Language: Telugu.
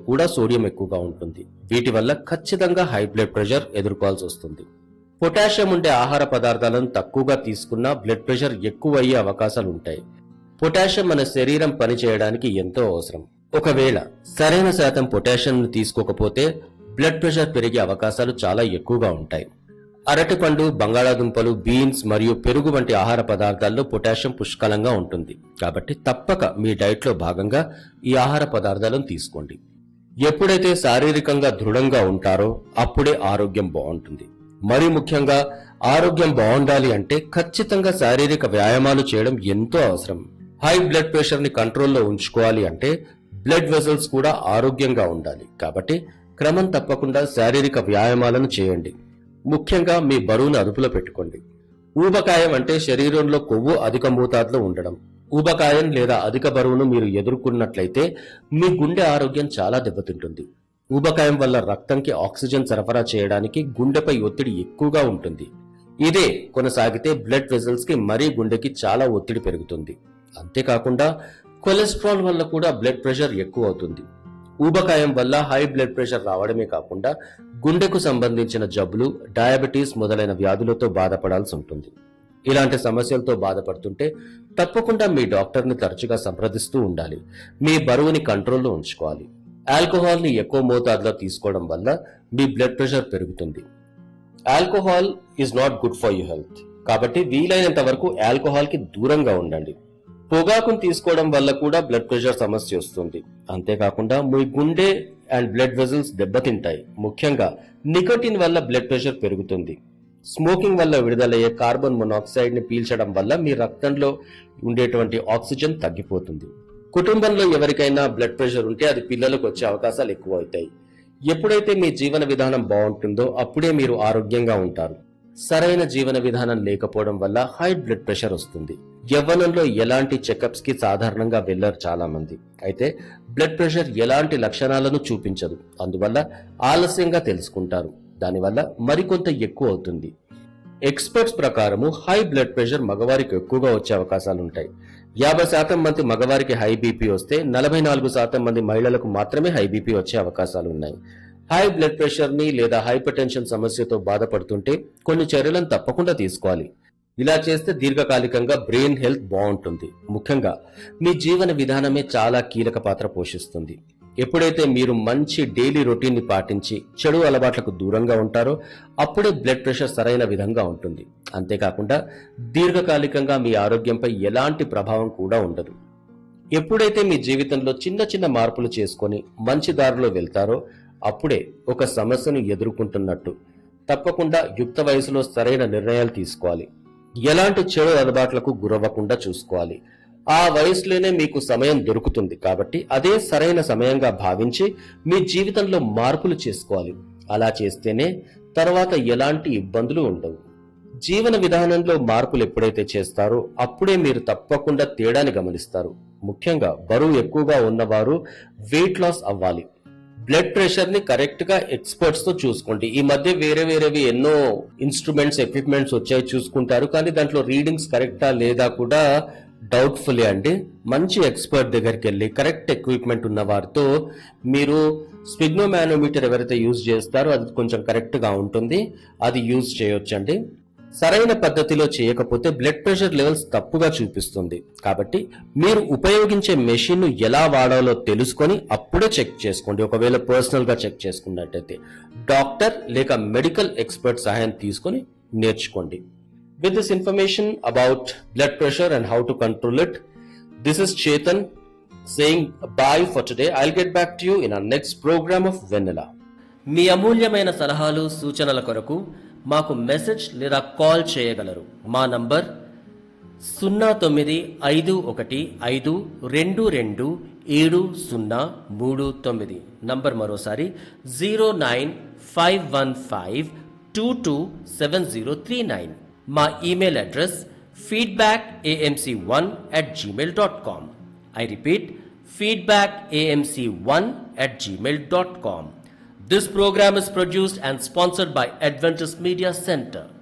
కూడా సోడియం ఎక్కువగా ఉంటుంది వీటి వల్ల ఖచ్చితంగా హై బ్లడ్ ప్రెషర్ ఎదుర్కోవాల్సి వస్తుంది పొటాషియం ఉండే ఆహార పదార్థాలను తక్కువగా తీసుకున్నా బ్లడ్ ప్రెషర్ ఎక్కువ అయ్యే అవకాశాలు ఉంటాయి పొటాషియం మన శరీరం పనిచేయడానికి ఎంతో అవసరం ఒకవేళ సరైన శాతం పొటాషియం తీసుకోకపోతే బ్లడ్ ప్రెషర్ పెరిగే అవకాశాలు చాలా ఎక్కువగా ఉంటాయి అరటిపండు బంగాళాదుంపలు బీన్స్ మరియు పెరుగు వంటి ఆహార పదార్థాల్లో పొటాషియం పుష్కలంగా ఉంటుంది కాబట్టి తప్పక మీ డైట్లో భాగంగా ఈ ఆహార పదార్థాలను తీసుకోండి ఎప్పుడైతే శారీరకంగా దృఢంగా ఉంటారో అప్పుడే ఆరోగ్యం బాగుంటుంది మరి ముఖ్యంగా ఆరోగ్యం బాగుండాలి అంటే ఖచ్చితంగా శారీరక వ్యాయామాలు చేయడం ఎంతో అవసరం హై బ్లడ్ ప్రెషర్ ని కంట్రోల్లో ఉంచుకోవాలి అంటే బ్లడ్ వెసల్స్ కూడా ఆరోగ్యంగా ఉండాలి కాబట్టి క్రమం తప్పకుండా శారీరక వ్యాయామాలను చేయండి ముఖ్యంగా మీ బరువును అదుపులో పెట్టుకోండి ఊబకాయం అంటే శరీరంలో కొవ్వు అధిక మోతాదులో ఉండడం ఊబకాయం లేదా అధిక బరువును మీరు ఎదుర్కొన్నట్లయితే మీ గుండె ఆరోగ్యం చాలా దెబ్బతింటుంది ఊబకాయం వల్ల రక్తంకి ఆక్సిజన్ సరఫరా చేయడానికి గుండెపై ఒత్తిడి ఎక్కువగా ఉంటుంది ఇదే కొనసాగితే బ్లడ్ వెజల్స్ కి మరీ గుండెకి చాలా ఒత్తిడి పెరుగుతుంది అంతేకాకుండా కొలెస్ట్రాల్ వల్ల కూడా బ్లడ్ ప్రెషర్ ఎక్కువ అవుతుంది ఊబకాయం వల్ల హై బ్లడ్ ప్రెషర్ రావడమే కాకుండా గుండెకు సంబంధించిన జబ్బులు డయాబెటీస్ మొదలైన వ్యాధులతో బాధపడాల్సి ఉంటుంది ఇలాంటి సమస్యలతో బాధపడుతుంటే తప్పకుండా మీ డాక్టర్ని తరచుగా సంప్రదిస్తూ ఉండాలి మీ బరువుని కంట్రోల్లో ఉంచుకోవాలి ఆల్కహాల్ ని ఎక్కువ మోతాదులో తీసుకోవడం వల్ల మీ బ్లడ్ ప్రెషర్ పెరుగుతుంది alcohol is not good for you health కాబట్టి వీలైనంత వరకు ఆల్కహాల్ కి దూరంగా ఉండండి పొగాకును తీసుకోవడం వల్ల కూడా బ్లడ్ ప్రెషర్ సమస్య వస్తుంది అంతేకాకుండా మీ గుండె అండ్ బ్లడ్ వెజల్స్ దెబ్బతింటాయి ముఖ్యంగా నికోటిన్ వల్ల బ్లడ్ ప్రెషర్ పెరుగుతుంది స్మోకింగ్ వల్ల విడుదలయ్యే కార్బన్ మొనాక్సైడ్ ని పీల్చడం వల్ల మీ రక్తంలో ఉండేటువంటి ఆక్సిజన్ తగ్గిపోతుంది కుటుంబంలో ఎవరికైనా బ్లడ్ ప్రెషర్ ఉంటే అది పిల్లలకు వచ్చే అవకాశాలు ఎక్కువ అవుతాయి ఎప్పుడైతే మీ జీవన విధానం బాగుంటుందో అప్పుడే మీరు ఆరోగ్యంగా ఉంటారు సరైన జీవన విధానం లేకపోవడం వల్ల హై బ్లడ్ ప్రెషర్ వస్తుంది యవ్వనంలో ఎలాంటి చెకప్స్ కి సాధారణంగా వెళ్లరు చాలా మంది అయితే బ్లడ్ ప్రెషర్ ఎలాంటి లక్షణాలను చూపించదు అందువల్ల ఆలస్యంగా తెలుసుకుంటారు దానివల్ల మరికొంత ఎక్కువ అవుతుంది ఎక్స్పర్ట్స్ ప్రకారము హై బ్లడ్ ప్రెషర్ మగవారికి ఎక్కువగా వచ్చే అవకాశాలు ఉంటాయి యాభై శాతం మంది మగవారికి హై బీపీ వస్తే నలభై నాలుగు శాతం మంది మహిళలకు మాత్రమే హై బీపీ వచ్చే అవకాశాలు ఉన్నాయి హై బ్లడ్ ప్రెషర్ ని లేదా హైపర్ టెన్షన్ సమస్యతో బాధపడుతుంటే కొన్ని చర్యలను తప్పకుండా తీసుకోవాలి ఇలా చేస్తే దీర్ఘకాలికంగా బ్రెయిన్ హెల్త్ బాగుంటుంది ముఖ్యంగా మీ జీవన విధానమే చాలా కీలక పాత్ర పోషిస్తుంది ఎప్పుడైతే మీరు మంచి డైలీ రొటీన్ ని పాటించి చెడు అలవాట్లకు దూరంగా ఉంటారో అప్పుడే బ్లడ్ ప్రెషర్ సరైన విధంగా ఉంటుంది అంతేకాకుండా దీర్ఘకాలికంగా మీ ఆరోగ్యంపై ఎలాంటి ప్రభావం కూడా ఉండదు ఎప్పుడైతే మీ జీవితంలో చిన్న చిన్న మార్పులు చేసుకొని మంచి దారిలో వెళ్తారో అప్పుడే ఒక సమస్యను ఎదుర్కొంటున్నట్టు తప్పకుండా యుక్త వయసులో సరైన నిర్ణయాలు తీసుకోవాలి ఎలాంటి చెడు అలవాట్లకు గురవ్వకుండా చూసుకోవాలి ఆ వయసులోనే మీకు సమయం దొరుకుతుంది కాబట్టి అదే సరైన సమయంగా భావించి మీ జీవితంలో మార్పులు చేసుకోవాలి అలా చేస్తేనే తర్వాత ఎలాంటి ఇబ్బందులు ఉండవు జీవన విధానంలో మార్పులు ఎప్పుడైతే చేస్తారో అప్పుడే మీరు తప్పకుండా తేడాని గమనిస్తారు ముఖ్యంగా బరువు ఎక్కువగా ఉన్నవారు వెయిట్ లాస్ అవ్వాలి బ్లడ్ ప్రెషర్ ని కరెక్ట్ గా ఎక్స్పర్ట్స్ తో చూసుకోండి ఈ మధ్య వేరే వేరేవి ఎన్నో ఇన్స్ట్రుమెంట్స్ ఎక్విప్మెంట్స్ వచ్చాయి చూసుకుంటారు కానీ దాంట్లో రీడింగ్స్ కరెక్టా లేదా కూడా డౌట్ఫుల్ అండి మంచి ఎక్స్పర్ట్ దగ్గరికి వెళ్ళి కరెక్ట్ ఎక్విప్మెంట్ ఉన్న వారితో మీరు స్పిగ్నోమానోమీటర్ ఎవరైతే యూజ్ చేస్తారో అది కొంచెం కరెక్ట్ గా ఉంటుంది అది యూజ్ చేయొచ్చండి సరైన పద్ధతిలో చేయకపోతే బ్లడ్ ప్రెషర్ లెవెల్స్ తప్పుగా చూపిస్తుంది కాబట్టి మీరు ఉపయోగించే మెషిన్ ను ఎలా వాడాలో తెలుసుకొని అప్పుడే చెక్ చేసుకోండి ఒకవేళ పర్సనల్ గా చెక్ చేసుకున్నట్టయితే డాక్టర్ లేక మెడికల్ ఎక్స్పర్ట్ సహాయం తీసుకొని నేర్చుకోండి With this information about blood pressure and how to control it, this is Chetan saying bye for today. I'll get back to you in our next program of Vanilla. మీ అమూల్యమైన సలహాలు సూచనల కొరకు మాకు మెసేజ్ లేదా కాల్ చేయగలరు మా నంబర్ సున్నా తొమ్మిది ఐదు ఒకటి ఐదు రెండు రెండు ఏడు సున్నా మూడు తొమ్మిది నంబర్ మరోసారి zero nine five one five two two seven zero three nine మా email address feedback AMC one at Gmail dot com I repeat feedback AMC one at Gmail dot com This program is produced and sponsored by Adventist Media Center.